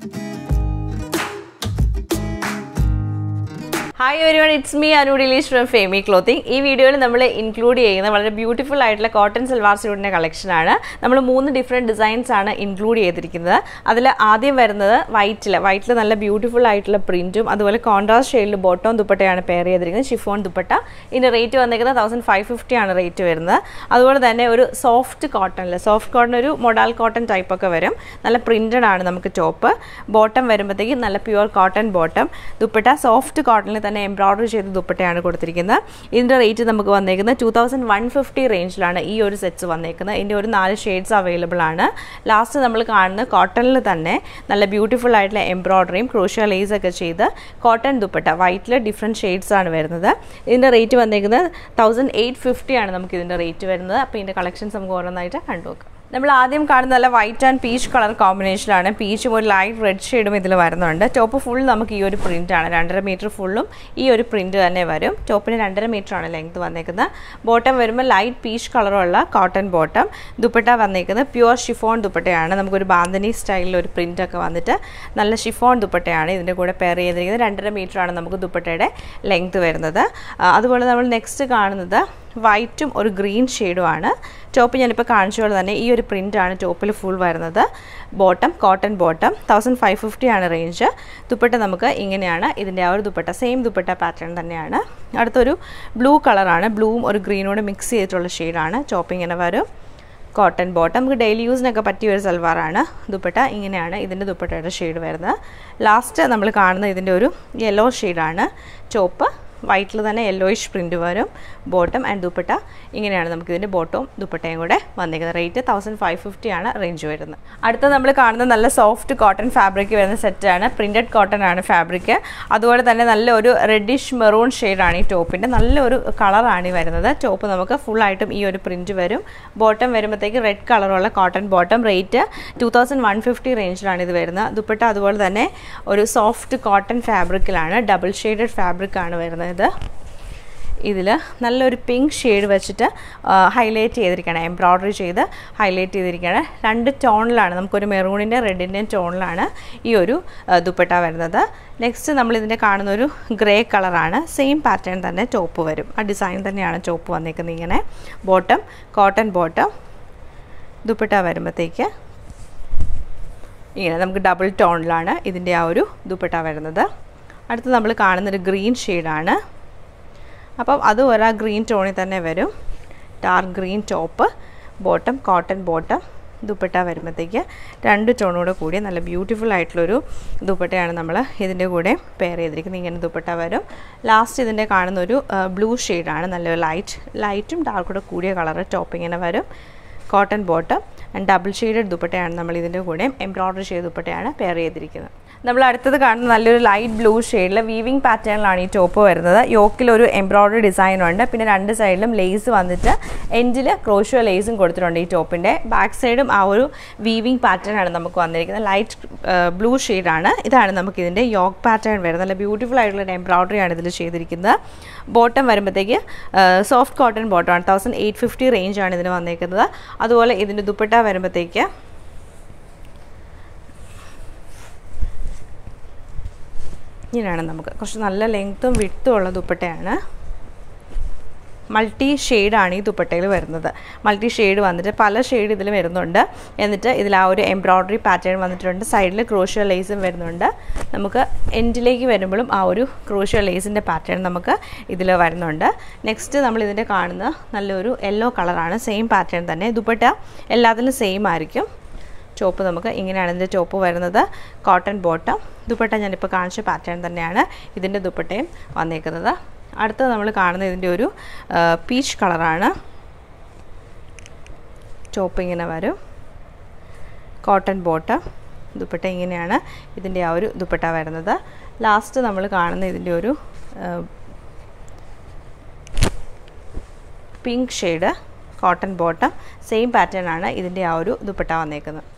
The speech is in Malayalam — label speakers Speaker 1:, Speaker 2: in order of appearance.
Speaker 1: hi everyone it's me Anu Dileesh from Famy clothing ഈ വീഡിയോയിൽ നമ്മൾ ഇൻക്ലൂഡ് ചെയ്യുന്ന വളരെ ബ്യൂട്ടിഫുൾ ആയിട്ടുള്ള കോട്ടൺ സൽവാർ സ്യൂട്ടിൻ്റെ കളക്ഷനാണ് നമ്മൾ മൂന്ന് ഡിഫറെൻറ്റ് ഡിസൈൻസ് ആണ് ഇൻക്ലൂഡ് ചെയ്തിരിക്കുന്നത് അതിൽ ആദ്യം വരുന്നത് വൈറ്റിൽ വൈറ്റിൽ നല്ല ബ്യൂട്ടിഫുൾ ആയിട്ടുള്ള പ്രിൻറ്റും അതുപോലെ കോൺട്രാസ്റ്റ് ഷെയ്ഡിൽ ബോട്ടം ദുപ്പട്ടയാണ് പെയർ ചെയ്തിരിക്കുന്നത് ഷിഫോൺ ദുപ്പട്ട ഇതിൻ്റെ റേറ്റ് വന്നിരിക്കുന്നത് തൗസൻഡ് ഫൈവ് ഫിഫ്റ്റി ആണ് റേറ്റ് വരുന്നത് അതുപോലെ തന്നെ ഒരു സോഫ്റ്റ് കോട്ടണിൽ സോഫ്റ്റ് കോട്ടൺ ഒരു മൊഡാൽ കോട്ടൺ ടൈപ്പ് ഒക്കെ വരും നല്ല പ്രിൻറ്റഡ് ആണ് നമുക്ക് ടോപ്പ് ബോട്ടം വരുമ്പോഴത്തേക്കും നല്ല pure cotton bottom dupatta soft കോട്ടണിൽ തന്നെ എംബ്രോയ്ഡറി ചെയ്ത ദുപ്പട്ടയാണ് കൊടുത്തിരിക്കുന്നത് ഇതിൻ്റെ റേറ്റ് നമുക്ക് വന്നേക്കുന്നത് ടു തൗസൻഡ് വൺ ഫിഫ്റ്റി റേഞ്ചിലാണ് ഈ ഒരു സെറ്റ്സ് വന്നേക്കുന്നത് ഇതിൻ്റെ ഒരു നാല് ഷെയ്ഡ്സ് അവൈലബിൾ ആണ് ലാസ്റ്റ് നമ്മൾ കാണുന്ന കോട്ടണിൽ തന്നെ നല്ല ബ്യൂട്ടിഫുൾ ആയിട്ടുള്ള എംബ്രോയ്ഡറിയും ക്രൂഷ്യ ലേസ് ഒക്കെ ചെയ്ത് കോട്ടൺ ദുപ്പട്ട വൈറ്റിൽ ഡിഫറെൻറ്റ് ഷെയ്ഡ്സ് ആണ് വരുന്നത് ഇതിൻ്റെ റേറ്റ് വന്നേക്കുന്നത് തൗസൻഡ് എയ്റ്റ് ഫിഫ്റ്റി ആണ് നമുക്ക് ഇതിൻ്റെ റേറ്റ് വരുന്നത് അപ്പോൾ ഇതിൻ്റെ കളക്ഷൻസ് നമുക്ക് ഓരോന്നായിട്ട് കണ്ടുനോക്കാം നമ്മൾ ആദ്യം കാണുന്ന നല്ല വൈറ്റ് ആൻഡ് പീച്ച് കളർ കോമ്പിനേഷനാണ് പീച്ചും ഒരു ലൈറ്റ് റെഡ് ഷെയ്ഡും ഇതിൽ വരുന്നുണ്ട് ടോപ്പ് ഫുൾ നമുക്ക് ഈ ഒരു പ്രിൻ്റാണ് രണ്ടര മീറ്റർ ഫുള്ളും ഈ ഒരു പ്രിൻറ്റ് തന്നെ വരും ടോപ്പിന് രണ്ടര മീറ്ററാണ് ലെങ്ത് വന്നേക്കുന്നത് ബോട്ടം വരുമ്പോൾ ലൈറ്റ് പീച്ച് കളറുള്ള കോട്ടൺ ബോട്ടം ദുപ്പട്ട വന്നേക്കുന്നത് പ്യുവർ ഷിഫോൺ ദുപ്പട്ടയാണ് നമുക്കൊരു ബാന്തിനി സ്റ്റൈലിൽ ഒരു പ്രിൻ്റൊക്കെ വന്നിട്ട് നല്ല ഷിഫോൺ ദുപ്പട്ടയാണ് ഇതിൻ്റെ കൂടെ പെയർ ചെയ്തിരിക്കുന്നത് രണ്ടര മീറ്ററാണ് നമുക്ക് ദുപ്പട്ടയുടെ ലെങ്ത് വരുന്നത് അതുപോലെ നമ്മൾ നെക്സ്റ്റ് കാണുന്നത് വൈറ്റും ഒരു ഗ്രീൻ ഷെയ്ഡുമാണ് ടോപ്പ് ഞാനിപ്പോൾ കാണിച്ച പോലെ തന്നെ ഈ ഒരു പ്രിൻ്റാണ് ടോപ്പിൽ ഫുൾ വരുന്നത് bottom cotton bottom thousand five fifty ആണ് റേഞ്ച് ദുപ്പട്ട നമുക്ക് ഇങ്ങനെയാണ് ഇതിൻ്റെ ആ ഒരു ദുപ്പട്ട സെയിം ദുപ്പട്ട പാറ്റേൺ തന്നെയാണ് അടുത്തൊരു ബ്ലൂ കളറാണ് ബ്ലൂവും ഒരു ഗ്രീനോട് മിക്സ് ചെയ്തിട്ടുള്ള ഷെയ്ഡാണ് ടോപ്പ് ഇങ്ങനെ വരും കോട്ടൺ ബോട്ടം നമുക്ക് ഡെയിലി യൂസിനൊക്കെ പറ്റിയ ഒരു സൽവാറാണ് ദുപ്പട്ട ഇങ്ങനെയാണ് ഇതിൻ്റെ ദുപ്പട്ടയുടെ ഷെയ്ഡ് വരുന്നത് ലാസ്റ്റ് നമ്മൾ കാണുന്ന ഇതിൻ്റെ ഒരു യെല്ലോ ഷെയ്ഡാണ് ചോപ്പ് വൈറ്റിൽ തന്നെ യെല്ലോയിഷ് പ്രിൻറ്റ് വരും ബോട്ടം ആൻഡ് ദുപ്പട്ട ഇങ്ങനെയാണ് നമുക്ക് ഇതിൻ്റെ ബോട്ടവും ദുപ്പട്ടയും കൂടെ വന്നിരിക്കുന്നത് റേറ്റ് തൗസൻഡ് ഫൈവ് ഫിഫ്റ്റി ആണ് റേഞ്ച് വരുന്നത് അടുത്ത നമ്മൾ കാണുന്ന നല്ല സോഫ്റ്റ് കോട്ടൺ ഫാബ്രിക് വരുന്ന സെറ്റാണ് പ്രിൻറ്റഡ് കോട്ടൺ ആണ് ഫാബ്രിക് അതുപോലെ തന്നെ നല്ല ഒരു റെഡിഷ് മെറൂൺ ഷെയ്ഡാണ് ഈ ടോപ്പിൻ്റെ നല്ലൊരു കളറാണ് ഈ വരുന്നത് ടോപ്പ് നമുക്ക് ഫുള്ളായിട്ടും ഈ ഒരു പ്രിൻറ്റ് വരും ബോട്ടം വരുമ്പോഴത്തേക്ക് റെഡ് കളറുള്ള cotton bottom rate two thousand one fifty റേഞ്ചിലാണ് ഇത് വരുന്നത് ദുപ്പട്ട അതുപോലെ തന്നെ ഒരു സോഫ്റ്റ് കോട്ടൺ ഫാബ്രിക്കിലാണ് ഡബിൾ ഷെയ്ഡഡ് ഫാബ്രിക്കാണ് വരുന്നത് ഇത് ഇതിൽ നല്ലൊരു പിങ്ക് ഷെയ്ഡ് വെച്ചിട്ട് ഹൈലൈറ്റ് ചെയ്തിരിക്കുകയാണ് എംബ്രോയ്ഡറി ചെയ്ത് ഹൈലൈറ്റ് ചെയ്തിരിക്കുകയാണ് രണ്ട് ടോണിലാണ് നമുക്കൊരു മെറൂണിൻ്റെ റെഡിൻ്റെയും ടോണിലാണ് ഈ ഒരു ദുപ്പട്ട വരുന്നത് നെക്സ്റ്റ് നമ്മൾ ഇതിൻ്റെ കാണുന്ന ഒരു ഗ്രേ കളറാണ് സെയിം പാറ്റേൺ തന്നെ ടോപ്പ് വരും ആ ഡിസൈൻ തന്നെയാണ് ടോപ്പ് വന്നിരിക്കുന്നത് ഇങ്ങനെ ബോട്ടം കോട്ടൺ ബോട്ടം ദുപ്പട്ട വരുമ്പോഴത്തേക്ക് ഇങ്ങനെ നമുക്ക് ഡബിൾ ടോണിലാണ് ഇതിൻ്റെ ആ ഒരു ദുപ്പട്ട വരുന്നത് അടുത്ത് നമ്മൾ കാണുന്നൊരു ഗ്രീൻ ഷെയ്ഡാണ് അപ്പം അത് ഒരാ ഗ്രീൻ ടോണിൽ തന്നെ വരും dark green top bottom cotton bottom dupatta വരുമ്പോഴത്തേക്ക് രണ്ട് ടോണോട് കൂടി നല്ല ബ്യൂട്ടിഫുൾ ആയിട്ടുള്ളൊരു ദുപ്പട്ടയാണ് നമ്മൾ ഇതിൻ്റെ കൂടെ പെയർ ചെയ്തിരിക്കുന്നത് ഇങ്ങനെ ദുപ്പട്ട വരും ലാസ്റ്റ് ഇതിൻ്റെ കാണുന്ന ഒരു ബ്ലൂ ഷെയ്ഡാണ് നല്ലൊരു ലൈറ്റ് ലൈറ്റും ഡാർക്കൂടെ കൂടിയ കളറ് ടോപ്പ് ഇങ്ങനെ വരും cotton bottom and double shaded ദുപ്പട്ടയാണ് നമ്മൾ ഇതിൻ്റെ കൂടെ എംബ്രോയ്ഡറി ചെയ്ത ദുപ്പട്ടയാണ് പെയർ ചെയ്തിരിക്കുന്നത് നമ്മൾ അടുത്തത് കാണുന്ന നല്ലൊരു ലൈറ്റ് ബ്ലൂ ഷെയ്ഡിൽ വീവിങ് പാറ്റേണിലാണ് ഈ ടോപ്പ് വരുന്നത് യോക്കിൽ ഒരു എംബ്രോയ്ഡറി ഡിസൈൻ ഉണ്ട് പിന്നെ രണ്ട് സൈഡിലും ലേസ് വന്നിട്ട് എൻഡിൽ ക്രോഷ്യോ ലേസും കൊടുത്തിട്ടുണ്ട് ഈ ടോപ്പിൻ്റെ ബാക്ക് സൈഡും ആ ഒരു വീവിങ് പാറ്റേൺ ആണ് നമുക്ക് വന്നിരിക്കുന്നത് ലൈറ്റ് ബ്ലൂ ഷെയ്ഡാണ് ഇതാണ് നമുക്ക് ഇതിൻ്റെ യോക്ക് പാറ്റേൺ വരുന്നത് നല്ല ബ്യൂട്ടിഫുൾ ആയിട്ടുള്ള എംബ്രോയ്ഡറി ആണ് ഇതിൽ ചെയ്തിരിക്കുന്നത് ബോട്ടം വരുമ്പോഴത്തേക്ക് സോഫ്റ്റ് കോട്ടൺ ബോട്ടമാണ് തൗസൻഡ് എയ്റ്റ് ഫിഫ്റ്റി റേഞ്ചാണ് ഇതിന് വന്നിരിക്കുന്നത് അതുപോലെ ഇതിൻ്റെ ദുപ്പട്ട വരുമ്പോഴത്തേക്ക് ഇങ്ങനെയാണ് നമുക്ക് കുറച്ച് നല്ല ലെങ്ത്തും വിട്ടും ഉള്ള ദുപ്പട്ടയാണ് മൾട്ടി ഷെയ്ഡാണ് ഈ ദുപ്പട്ടയിൽ വരുന്നത് മൾട്ടി ഷെയ്ഡ് വന്നിട്ട് പല ഷെയ്ഡ് ഇതിൽ വരുന്നുണ്ട് എന്നിട്ട് ഇതിൽ ആ ഒരു എംബ്രോയ്ഡറി പാറ്റേൺ വന്നിട്ടുണ്ട് സൈഡിൽ ക്രോഷ്യ ലേസും വരുന്നുണ്ട് നമുക്ക് എൻഡിലേക്ക് വരുമ്പോഴും ആ ഒരു ക്രോഷ്യ ലേസിൻ്റെ പാറ്റേൺ നമുക്ക് ഇതിൽ വരുന്നുണ്ട് നെക്സ്റ്റ് നമ്മൾ ഇതിൻ്റെ കാണുന്ന നല്ലൊരു യെല്ലോ കളറാണ് സെയിം പാറ്റേൺ തന്നെ ദുപ്പട്ട എല്ലാത്തിലും സെയിം ആയിരിക്കും ചോപ്പ് നമുക്ക് ഇങ്ങനെയാണ് ഇതിൻ്റെ ചോപ്പ് വരുന്നത് കോട്ടൺ ബോട്ടം ദുപ്പട്ട ഞാനിപ്പോൾ കാണിച്ച പാറ്റേൺ തന്നെയാണ് ഇതിൻ്റെ ദുപ്പട്ടയും വന്നേക്കുന്നത് അടുത്തത് നമ്മൾ കാണുന്ന ഇതിൻ്റെ ഒരു പീച്ച് കളറാണ് ചോപ്പ് ഇങ്ങനെ വരും കോട്ടൺ ബോട്ടം ദുപ്പട്ട ഇങ്ങനെയാണ് ഇതിൻ്റെ ആ ഒരു ദുപ്പട്ട വരുന്നത് ലാസ്റ്റ് നമ്മൾ കാണുന്ന ഇതിൻ്റെ ഒരു pink shade cotton bottom same pattern ആണ് ഇതിൻ്റെ ആ ഒരു ദുപ്പട്ട വന്നേക്കുന്നത്